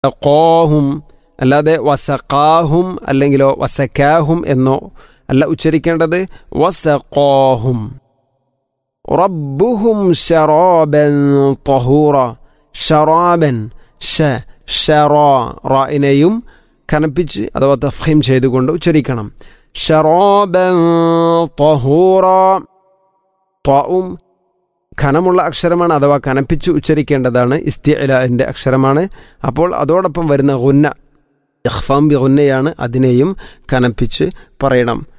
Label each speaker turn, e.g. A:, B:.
A: വസഖോഹും അല്ലാതെ വസഖാഹും അല്ലെങ്കിലോ വസക്കാഹും എന്നോ അല്ല ഉച്ചരിക്കേണ്ടത് വസഖോഹും റബ്ബുഹും ഷറാബൻ തഹൂറ ഷറാബൻ ഷ ഷറോ റായിനെയും കനപ്പിച്ച് അഥവാ തഫീം ചെയ്തുകൊണ്ട് ഉച്ചരിക്കണം ഷറാബൻ തഹൂറ ത്വാവും ഖനമുള്ള അക്ഷരമാണ് അഥവാ കനപ്പിച്ച് ഉച്ചരിക്കേണ്ടതാണ് ഇസ്തിഅലിൻ്റെ അക്ഷരമാണ് അപ്പോൾ അതോടൊപ്പം വരുന്ന ഗുന്ന ഇഖ്ഫാം ബി ഗുന്നയാണ് അതിനെയും കനപ്പിച്ച് പറയണം